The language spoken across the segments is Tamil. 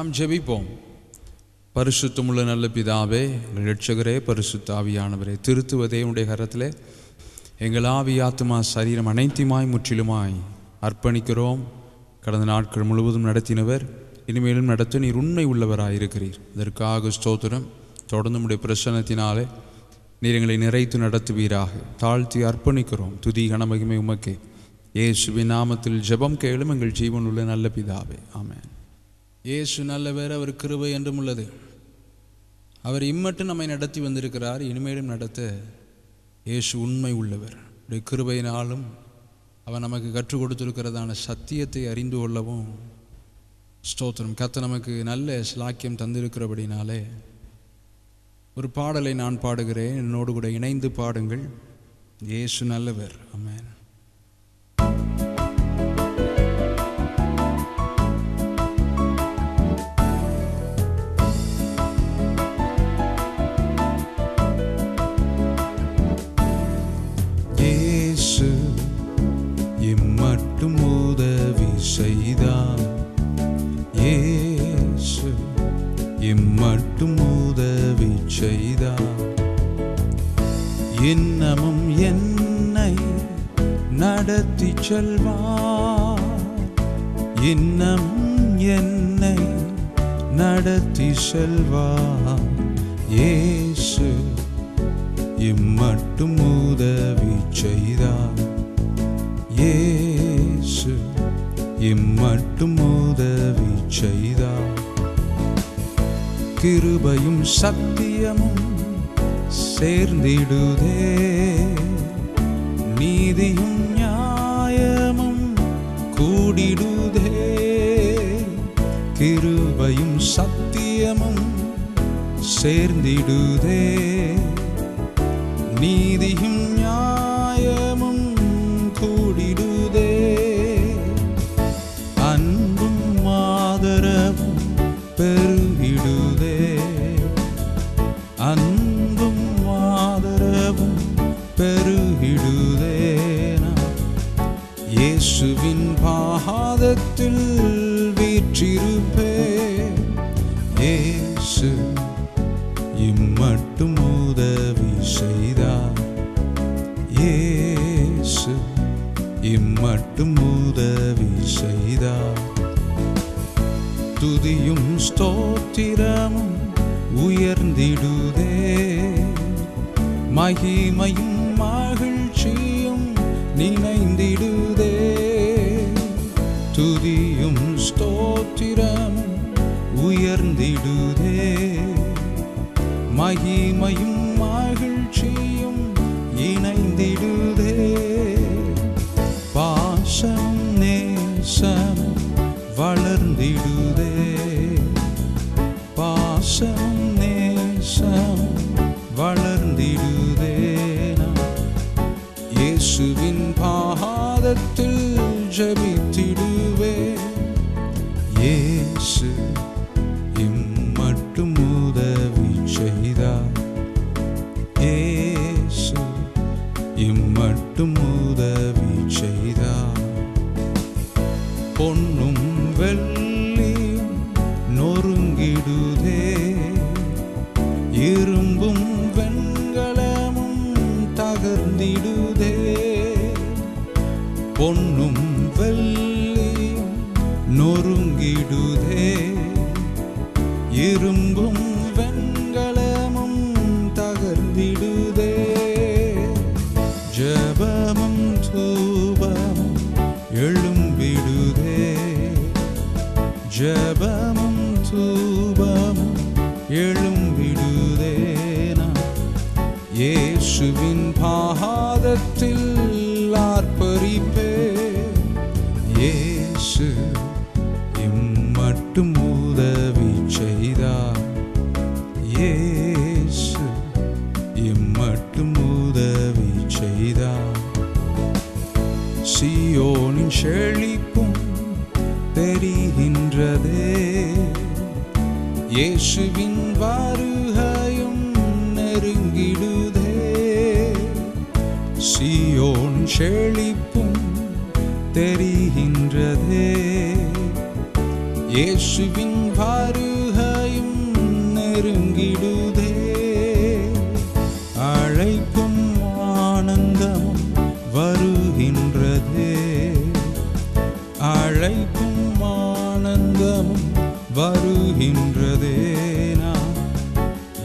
நாம் ஜெபிப்போம் பரிசுத்தமுள்ள நல்ல பிதாவே எங்கள் ரட்சகரே பரிசுத்த ஆவியானவரே திருத்துவதே உடைய கரத்திலே எங்கள் ஆவி ஆத்மா சரீரம் அனைத்துமாய் முற்றிலுமாய் அர்ப்பணிக்கிறோம் கடந்த நாட்கள் முழுவதும் நடத்தினவர் இனிமேலும் நடத்த நீர் உண்மை உள்ளவராயிருக்கிறீர் இதற்காக ஸ்தோத்திரம் தொடர்ந்து உடைய பிரசன்னத்தினாலே நீர் எங்களை நிறைத்து நடத்துவீராக தாழ்த்தி அர்ப்பணிக்கிறோம் துதி கனமகிமை உமக்கே இயேசுவின் நாமத்தில் ஜெபம் கேளும் எங்கள் ஜீவன் உள்ள நல்ல பிதாவே ஆமென் இயேசு நல்லவர் அவர் கிருபை என்றும் உள்ளது அவர் இம்மட்டும் நம்மை நடத்தி வந்திருக்கிறார் இனிமேலும் நடத்த இயேசு உண்மை உள்ளவர் அவருடைய கிருபையினாலும் அவர் நமக்கு கற்றுக் கொடுத்திருக்கிறதான சத்தியத்தை அறிந்து கொள்ளவும் ஸ்தோத்திரம் கத்த நமக்கு நல்ல ஸ்லாக்கியம் தந்திருக்கிறபடினாலே ஒரு பாடலை நான் பாடுகிறேன் என்னோடு கூட இணைந்து பாடுங்கள் இயேசு நல்லவர் ஆமென் இயேசு இம்மட்டும் உதவி செய்தார் இயேசு இம்மட்டும் உதவி செய்தார் இன்னமும் என்னை நடத்தி செல்வார் இன்னமும் என்னை நடத்தி செல்வார் இயேசு இம்மட்டும் உதவி செய்தார் இயேசு இம்மட்டும் உதவி செய்தார் கிருபையும் சத்தியமும் சேர்ந்திடுதே நீதியும் நியாயமும் கூடிடுதே கிருபையும் சத்தியமும் சேர்ந்திடுதே நீதியும் நியாயமும் கூடிடுதே அன்பும் ஆதரவும் பெருகிடுதே அன்பும் ஆதரவும் பெருகிடுதே நான் இயேசுவின் பாதத்தில் வீற்றிருப்பே இயேசு இம்மட்டும் உதவி செய்தார் இயேசு இம்மட்டும் உதவி செய்தார் துதியும் ஸ்தோத்திரமும் உயர்ந்திடுதே மகிமையும் மகிழ்ச்சியும் நினைந்திடுதே துதியும் ஸ்தோத்திரமும் உயர்ந்திடுதே மகிமையும் மகிழ்ச்சியும் இணைந்திடுதே பாசம் நேசம் வளர்ந்திடுதே பாசம் நேசம் வளர்ந்திடுதே நான் இயேசுவின் பாதத்தில் ஜெபித்திடுவே இயேசு இம்மட்டும் உதவி செய்தார் இயேசு இம்மட்டும் உதவி செய்தார் பொன்னும் வெள்ளியும் நொறுங்கிடுதே இரும்பும் வெண்கலமும் தகர்ந்திடுதே பொன்னும் வெள்ளியும் நொறுங்கிடுதே இரும்பும் வெண்கலமும் தகர்ந்திடுதே ஜபமும் தூபமும் எழும்பிடுதே ஜபமும் தூபமும் எழும்பிடுதே நான் இயேசுவின் பாதத்தில் ஆர்ப்பரிப்பே இயேசு இம்மட்டும் உதவி செய்தார் இயேசு இம்மட்டும் உதவி செய்தார் சியோனின் செழிப்பும் தெரிகின்றதே இயேசுவின் வருகையும் நெருங்கிடுதே சியோன் செழிப்பும் தெரிகின்றதே இயேசுவின் வாரு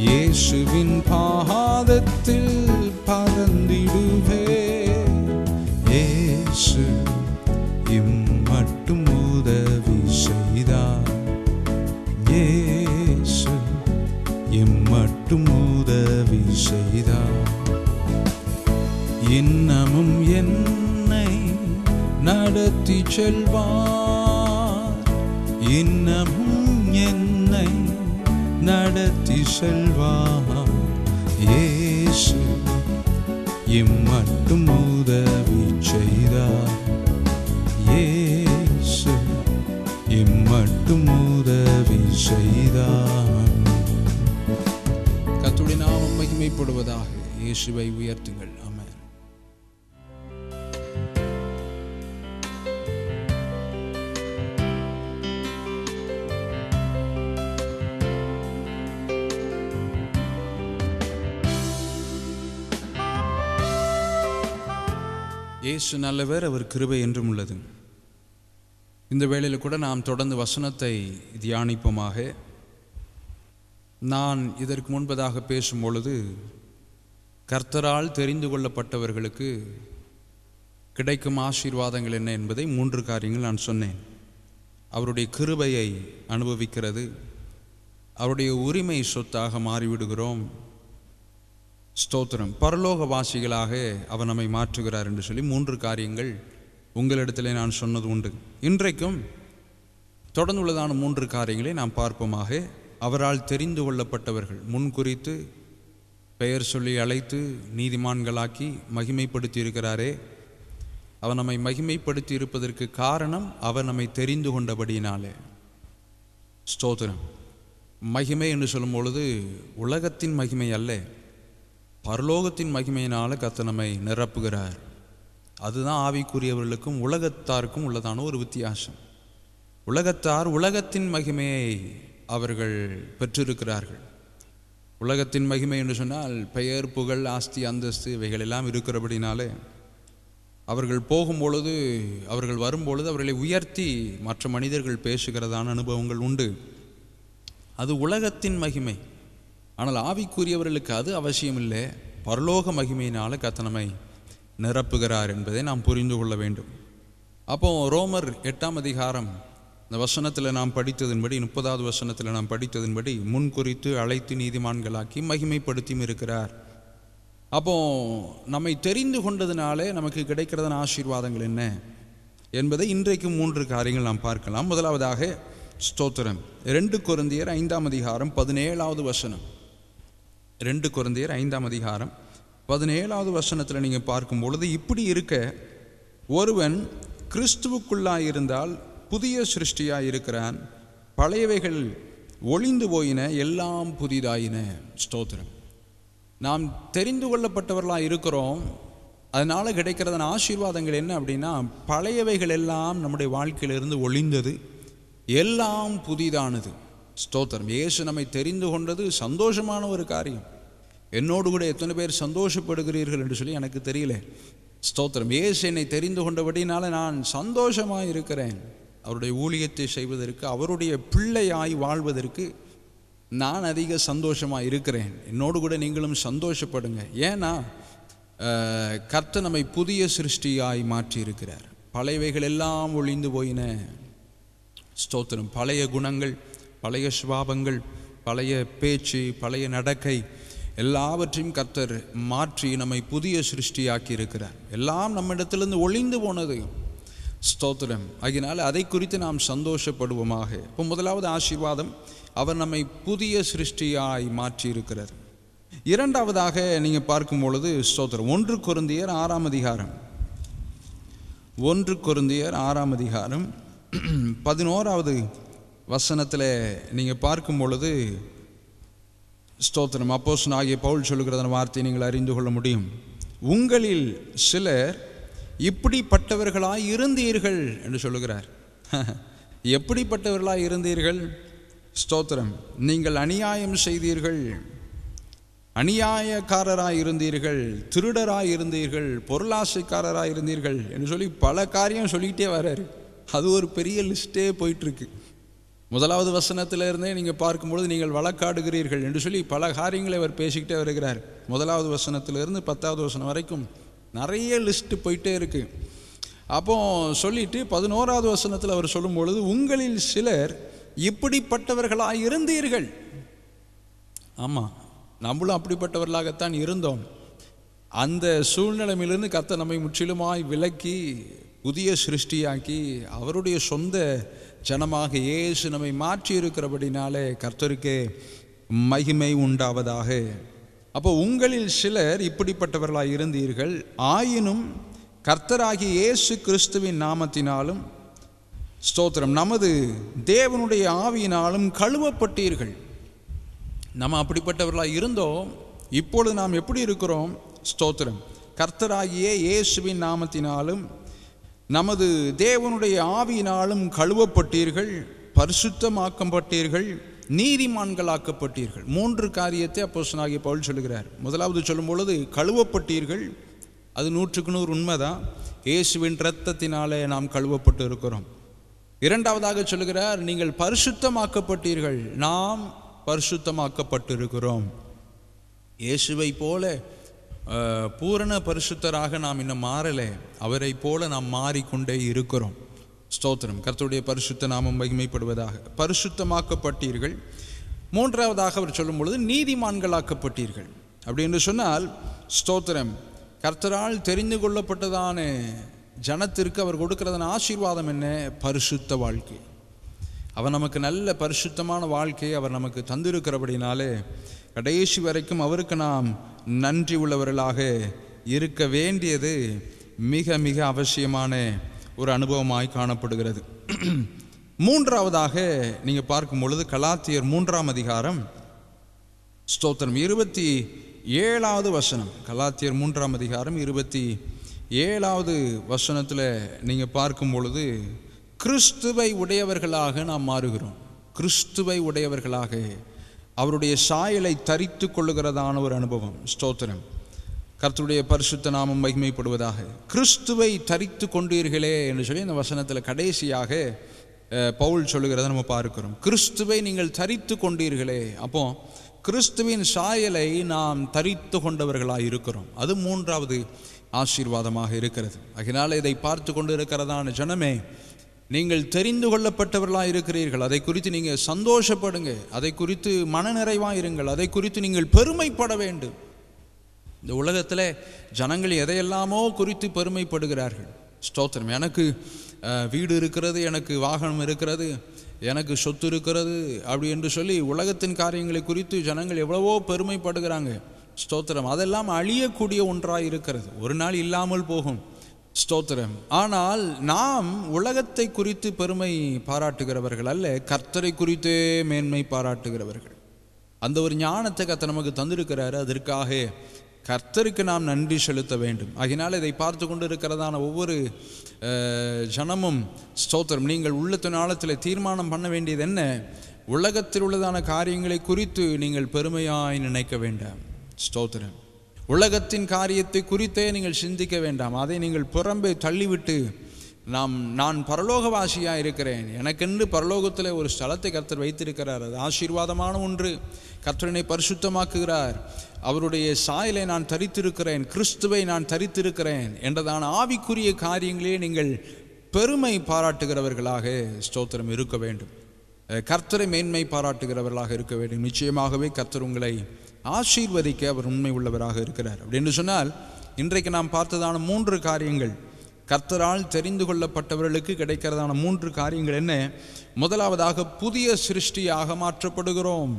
இயேசுவின் பாதத்தில் பறந்திடுவே இயேசு இம்மட்டும் உதவி செய்தார் இயேசு இம்மட்டும் உதவி செய்தார் இன்னமும் என்னை நடத்தி செல்வார் இன்னமும் என்னை நடத்தி செல்வார் இயேசு இம்மட்டும் உதவி செய்தார் இயேசு இம்மட்டும் உதவி செய்தார் கத்துடைய நாமம் மகிமைப்படுவதாக இயேசுவை உயர்த்துங்கள் ஆமென் இயேசு நல்லவர் அவர் கிருபை என்றும் உள்ளது இந்த வேளையில் கூட நாம் தொடர்ந்து வசனத்தை தியானிப்போமாக நான் இதற்கு முன்பதாக பேசும் பொழுது கர்த்தரால் தெரிந்து கொள்ளப்பட்டவர்களுக்கு கிடைக்கும் ஆசீர்வாதங்கள் என்ன என்பதை மூன்று காரியங்கள் நான் சொன்னேன் அவருடைய கிருபையை அனுபவிக்கிறது அவருடைய உரிமை சொத்தாக மாறிவிடுகிறோம் ஸ்தோத்திரம் பரலோகவாசிகளாக அவர் நம்மை மாற்றுகிறார் என்று சொல்லி மூன்று காரியங்கள் உங்களிடத்திலே நான் சொன்னது உண்டு இன்றைக்கும் தொடர்ந்துள்ளதான மூன்று காரியங்களை நாம் பார்ப்போமாக அவரால் தெரிந்து கொள்ளப்பட்டவர்கள் முன் குறித்து பெயர் சொல்லி அழைத்து நீதிமான்களாக்கி மகிமைப்படுத்தி இருக்கிறாரே அவர் நம்மை மகிமைப்படுத்தி இருப்பதற்கு காரணம் அவர் நம்மை தெரிந்து கொண்டபடியினாலே ஸ்தோத்திரம் மகிமை என்று சொல்லும் பொழுது உலகத்தின் மகிமை அல்ல பரலோகத்தின் மகிமையினால கத்த நம்மை நிரப்புகிறார் அதுதான் ஆவிக்குரியவர்களுக்கும் உலகத்தாருக்கும் உள்ளதான ஒரு வித்தியாசம் உலகத்தார் உலகத்தின் மகிமையை அவர்கள் பெற்றிருக்கிறார்கள் உலகத்தின் மகிமை என்று சொன்னால் பெயர் புகழ் ஆஸ்தி அந்தஸ்து இவைகள் எல்லாம் இருக்கிறபடினாலே அவர்கள் போகும்பொழுது அவர்கள் வரும்பொழுது அவர்களை உயர்த்தி மற்ற மனிதர்கள் பேசுகிறதான அனுபவங்கள் உண்டு அது உலகத்தின் மகிமை ஆனால் ஆவிக்குரியவர்களுக்கு அது அவசியமில்லை பரலோக மகிமையினால கத்தனமை நிரப்புகிறார் என்பதை நாம் புரிந்து கொள்ள வேண்டும் அப்போ ரோமர் எட்டாம் அதிகாரம் இந்த வசனத்தில் நாம் படித்ததின்படி முப்பதாவது வசனத்தில் நாம் படித்ததின்படி முன் குறித்து அழைத்து நீதிமான்களாக்கி மகிமைப்படுத்தியும் இருக்கிறார் அப்போ நம்மை தெரிந்து கொண்டதினாலே நமக்கு கிடைக்கிறதான ஆசீர்வாதங்கள் என்ன என்பதை இன்றைக்கு மூன்று காரியங்கள் நாம் பார்க்கலாம் முதலாவதாக ஸ்தோத்திரம் ரெண்டு குருந்தியர் ஐந்தாம் அதிகாரம் பதினேழாவது வசனம் ரெண்டு குருந்தியர் ஐந்தாம் அதிகாரம் பதினேழாவது வசனத்தில் நீங்கள் பார்க்கும் பொழுது இப்படி இருக்க ஒருவன் கிறிஸ்துவுக்குள்ளாய் இருந்தால் புதிய சிருஷ்டியாய் இருக்கிறான் பழையவைகள் ஒளிந்து போயின எல்லாம் புதிதாயின ஸ்தோத்திரம் நாம் தெரிந்து கொள்ளப்பட்டவர்களாக இருக்கிறோம் அதனால் கிடைக்கிறதான ஆசீர்வாதங்கள் என்ன அப்படின்னா பழையவைகள் எல்லாம் நம்முடைய வாழ்க்கையிலிருந்து ஒளிந்தது எல்லாம் புதிதானது ஸ்தோத்திரம் இயேசு நம்மை தெரிந்து கொண்டது சந்தோஷமான ஒரு காரியம் என்னோடு கூட எத்தனை பேர் சந்தோஷப்படுகிறீர்கள் என்று சொல்லி எனக்கு தெரியல ஸ்தோத்திரம் இயேசு என்னை தெரிந்து கொண்டபடினால நான் சந்தோஷமாக இருக்கிறேன் அவருடைய ஊழியத்தை செய்வதற்கு அவருடைய பிள்ளையாய் வாழ்வதற்கு நான் அதிக சந்தோஷமாக இருக்கிறேன் என்னோடு கூட நீங்களும் சந்தோஷப்படுங்க ஏன்னா அஹ், கர்த்தர் நம்மை புதிய சிருஷ்டியாய் மாற்றி இருக்கிறார் பழையவைகள் எல்லாம் ஒளிந்து போயின ஸ்தோத்திரம் பழைய குணங்கள் பழைய சுபாவங்கள் பழைய பேச்சு பழைய நடக்கை எல்லாவற்றையும் கர்த்தர் மாற்றி நம்மை புதிய சிருஷ்டியாக்கி இருக்கிறார் எல்லாம் நம்மிடத்திலிருந்து ஒளிந்து போனது ஸ்தோத்திரம் ஆகினால அதை குறித்து நாம் சந்தோஷப்படுவோமாக இப்போ முதலாவது ஆசீர்வாதம் அவர் நம்மை புதிய சிருஷ்டியாய் மாற்றி இருக்கிறார் இரண்டாவதாக நீங்கள் பார்க்கும் பொழுது ஸ்தோத்திரம் ஒன்று குருந்தியர் ஆறாம் அதிகாரம் ஒன்று குருந்தியர் ஆறாம் அதிகாரம் பதினோராவது வசனத்தில் நீங்கள் பார்க்கும் பொழுது ஸ்தோத்திரம் அப்போஸ் ஆகிய பவுல் சொல்லுகிறதன் வார்த்தையை நீங்கள் அறிந்து கொள்ள முடியும் உங்களில் சிலர் இப்படிப்பட்டவர்களாய் இருந்தீர்கள் என்று சொல்லுகிறார் எப்படிப்பட்டவர்களாய் இருந்தீர்கள் ஸ்தோத்திரம் நீங்கள் அநியாயம் செய்தீர்கள் அநியாயக்காரராய் இருந்தீர்கள் திருடராய் இருந்தீர்கள் பொருளாசைக்காரராய் இருந்தீர்கள் என்று சொல்லி பல காரியம் சொல்லிக்கிட்டே வர்றாரு அது ஒரு பெரிய லிஸ்ட்டே போயிட்டுருக்கு முதலாவது வசனத்திலிருந்தே நீங்கள் பார்க்கும்பொழுது நீங்கள் வழக்காடுகிறீர்கள் என்று சொல்லி பல காரியங்களை அவர் பேசிக்கிட்டே வருகிறார் முதலாவது வசனத்திலிருந்து பத்தாவது வசனம் வரைக்கும் நிறைய லிஸ்ட்டு போயிட்டே இருக்கு அப்போ சொல்லிட்டு பதினோராவது வசனத்தில் அவர் சொல்லும் பொழுது உங்களில் சிலர் இப்படிப்பட்டவர்களாக இருந்தீர்கள் ஆமாம் நம்மளும் அப்படிப்பட்டவர்களாகத்தான் இருந்தோம் அந்த சூழ்நிலையிலிருந்து கர்த்தர் நம்மை முற்றிலுமாய் விலக்கி புதிய சிருஷ்டியாக்கி அவருடைய சொந்த ஜனமாக இயேசு நம்மை மாற்றி இருக்கிறபடினாலே கர்த்தருக்கு மகிமை உண்டாவதாக அப்போ உங்களில் சிலர் இப்படிப்பட்டவர்களாக இருந்தீர்கள் ஆயினும் கர்த்தராகிய இயேசு கிறிஸ்துவின் நாமத்தினாலும் ஸ்தோத்திரம் நமது தேவனுடைய ஆவியினாலும் கழுவப்பட்டீர்கள் நம்ம அப்படிப்பட்டவர்களாக இருந்தோம் இப்பொழுது நாம் எப்படி இருக்கிறோம் ஸ்தோத்திரம் கர்த்தராகிய இயேசுவின் நாமத்தினாலும் நமது தேவனுடைய ஆவியினாலும் கழுவப்பட்டீர்கள் பரிசுத்தமாக்கப்பட்டீர்கள் நீதிமான்களாக்கப்பட்டீர்கள் மூன்று காரியத்தை அப்போஸ்தலனாகிய பவுல் சொல்லுகிறார் முதலாவது சொல்லும் பொழுது கழுவப்பட்டீர்கள் அது நூற்றுக்கு நூறு உண்மைதான் இயேசுவின் இரத்தத்தினாலே நாம் கழுவப்பட்டு இருக்கிறோம் இரண்டாவதாக சொல்லுகிறார் நீங்கள் பரிசுத்தமாக்கப்பட்டீர்கள் நாம் பரிசுத்தமாக்கப்பட்டிருக்கிறோம் இயேசுவை போல அஹ், பூரண பரிசுத்தராக நாம் இன்னும் மாறலை அவரை போல நாம் மாறிக்கொண்டே இருக்கிறோம் ஸ்தோத்திரம் கர்த்தருடைய பரிசுத்த நாமம் மகிமைப்படுவதாக பரிசுத்தமாக்கப்பட்டீர்கள் மூன்றாவதாக அவர் சொல்லும் பொழுது நீதிமான்களாக்கப்பட்டீர்கள் அப்படி என்று சொன்னால் ஸ்தோத்திரம் கர்த்தரால் தெரிந்து கொள்ளப்பட்டதான ஜனத்திற்கு அவர் கொடுக்கிறதான ஆசீர்வாதம் என்ன பரிசுத்த வாழ்க்கை அவர் நமக்கு நல்ல பரிசுத்தமான வாழ்க்கையை அவர் நமக்கு தந்திருக்கிறபடினாலே கடைசி வரைக்கும் அவருக்கு நாம் நன்றி உள்ளவர்களாக இருக்க வேண்டியது மிக மிக அவசியமான ஒரு அனுபவமாய் காணப்படுகிறது மூன்றாவதாக நீங்கள் பார்க்கும் பொழுது கலாத்தியர் மூன்றாம் அதிகாரம் ஸ்தோத்திரம் இருபத்தி ஏழாவது வசனம் கலாத்தியர் மூன்றாம் அதிகாரம் இருபத்தி ஏழாவது வசனத்தில் நீங்கள் பார்க்கும் பொழுது கிறிஸ்துவை உடையவர்களாக நாம் மாறுகிறோம் கிறிஸ்துவை உடையவர்களாக அவருடைய சாயலை தரித்து கொள்ளுகிறதான ஒரு அனுபவம் ஸ்தோத்திரம் கர்த்தருடைய பரிசுத்த நாமம் மகிமைப்படுவதாக கிறிஸ்துவை தரித்து கொண்டீர்களே என்று சொல்லி இந்த வசனத்தில் கடைசியாக அஹ், பவுல் சொல்லுகிறத நம்ம பார்க்கிறோம் கிறிஸ்துவை நீங்கள் தரித்து கொண்டீர்களே அப்போ கிறிஸ்துவின் சாயலை நாம் தரித்து கொண்டவர்களாக இருக்கிறோம் அது மூன்றாவது ஆசீர்வாதமாக இருக்கிறது அதனால் இதை பார்த்து கொண்டு இருக்கிறதான ஜனமே நீங்கள் தெரிந்து கொள்ளப்பட்டவர்களாக இருக்கிறீர்கள் அதை குறித்து நீங்கள் சந்தோஷப்படுங்க அதை குறித்து மனநிறைவாக இருங்கள் அதை குறித்து நீங்கள் பெருமைப்பட வேண்டும் இந்த உலகத்தில் ஜனங்கள் எதையெல்லாமோ குறித்து பெருமைப்படுகிறார்கள் ஸ்தோத்திரம் எனக்கு அஹ், வீடு இருக்கிறது எனக்கு வாகனம் இருக்கிறது எனக்கு சொத்து இருக்கிறது அப்படி என்று சொல்லி உலகத்தின் காரியங்களை குறித்து ஜனங்கள் எவ்வளவோ பெருமைப்படுகிறாங்க ஸ்தோத்திரம் அதெல்லாம் அழியக்கூடிய ஒன்றாக இருக்கிறது ஒரு நாள் இல்லாமல் போகும் ஸ்தோத்திரம் ஆனால் நாம் உலகத்தை குறித்து பெருமை பாராட்டுகிறவர்கள் அல்ல கர்த்தரை குறித்தே மேன்மை பாராட்டுகிறவர்கள் அந்த ஒரு ஞானத்தை கர்த்தர் நமக்கு தந்திருக்கிறாரு அதற்காக கர்த்தருக்கு நாம் நன்றி செலுத்த வேண்டும் ஆகினால் இதை பார்த்து கொண்டு இருக்கிறதான ஒவ்வொரு அஹ், ஜனமும் ஸ்தோத்திரம் நீங்கள் உள்ளத்தின் ஆழத்தில் தீர்மானம் பண்ண வேண்டியது என்ன உலகத்தில் உள்ளதான காரியங்களை குறித்து நீங்கள் பெருமையாய் நினைக்க வேண்டாம் ஸ்தோத்திரம் உலகத்தின் காரியத்தை குறித்தே நீங்கள் சிந்திக்க வேண்டாம் அதை நீங்கள் புறம்பே தள்ளிவிட்டு நாம் நான் பரலோகவாசியாக இருக்கிறேன் எனக்கென்று பரலோகத்தில் ஒரு ஸ்தலத்தை கர்த்தர் வைத்திருக்கிறார் அது ஆசீர்வாதமான ஒன்று கர்த்தரனை பரிசுத்தமாக்குகிறார் அவருடைய சாயலை நான் தரித்திருக்கிறேன் கிறிஸ்துவை நான் தரித்திருக்கிறேன் என்றதான ஆவிக்குரிய காரியங்களே நீங்கள் பெருமை பாராட்டுகிறவர்களாக ஸ்தோத்திரம் இருக்க வேண்டும் அஹ் கர்த்தரை மேன்மை பாராட்டுகிறவர்களாக இருக்க வேண்டும் நிச்சயமாகவே கர்த்தர் உங்களை ஆசீர்வதிக்க அவர் உண்மை உள்ளவராக இருக்கிறார் அப்படின்னு சொன்னால் இன்றைக்கு நாம் பார்த்ததான மூன்று காரியங்கள் கர்த்தரால் தெரிந்து கொள்ளப்பட்டவர்களுக்கு கிடைக்கிறதான மூன்று காரியங்கள் என்ன முதலாவதாக புதிய சிருஷ்டியாக மாற்றப்படுகிறோம்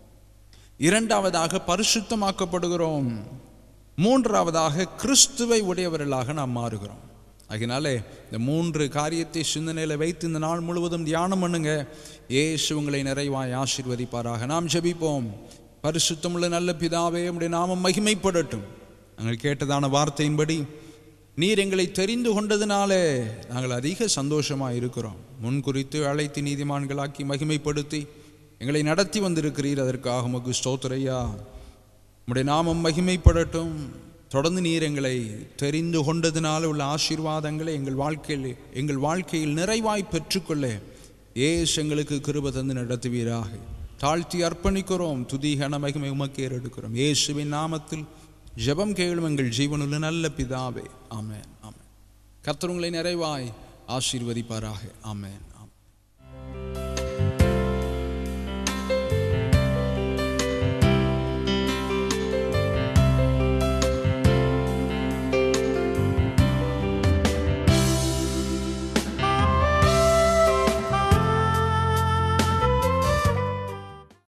இரண்டாவதாக பரிசுத்தமாக்கப்படுகிறோம் மூன்றாவதாக கிறிஸ்துவை உடையவர்களாக நாம் மாறுகிறோம் அதனாலே இந்த மூன்று காரியத்தை சிந்தனையில் வைத்து இந்த நாள் முழுவதும் தியானம் பண்ணுங்க ஏசு உங்களை நிறைவாய் ஆசீர்வதிப்பாராக நாம் ஜெபிப்போம் பரிசுத்தமுள்ள நல்ல பிதாவே உடைய நாமம் மகிமைப்படட்டும் நாங்கள் கேட்டதான வார்த்தையின்படி நீர் எங்களை தெரிந்து கொண்டதினாலே நாங்கள் அதிக சந்தோஷமாக இருக்கிறோம் முன் குறித்து அழைத்து நீதிமான்களாக்கி மகிமைப்படுத்தி எங்களை நடத்தி வந்திருக்கிறீர் அதற்காக உமக்கு ஸ்தோத்திரையா உம்முடைய நாமம் மகிமைப்படட்டும் தொடர்ந்து நீர் எங்களை தெரிந்து கொண்டதினால உள்ள ஆசீர்வாதங்களை எங்கள் வாழ்க்கையில் எங்கள் வாழ்க்கையில் நிறைவாய் பெற்றுக்கொள்ள ஏசு எங்களுக்கு கிருப தந்து நடத்துவீராக தாழ்த்தி அர்ப்பணிக்கிறோம் துதி கனமகிமை உமக்கே எடுக்கிறோம் இயேசுவின் நாமத்தில் ஜெபம் கேளும் எங்கள் ஜீவனுள்ள நல்ல பிதாவே ஆமென் ஆமென் கர்த்தர் உங்களை நிறைவாய் ஆசீர்வதிப்பாராக ஆமென்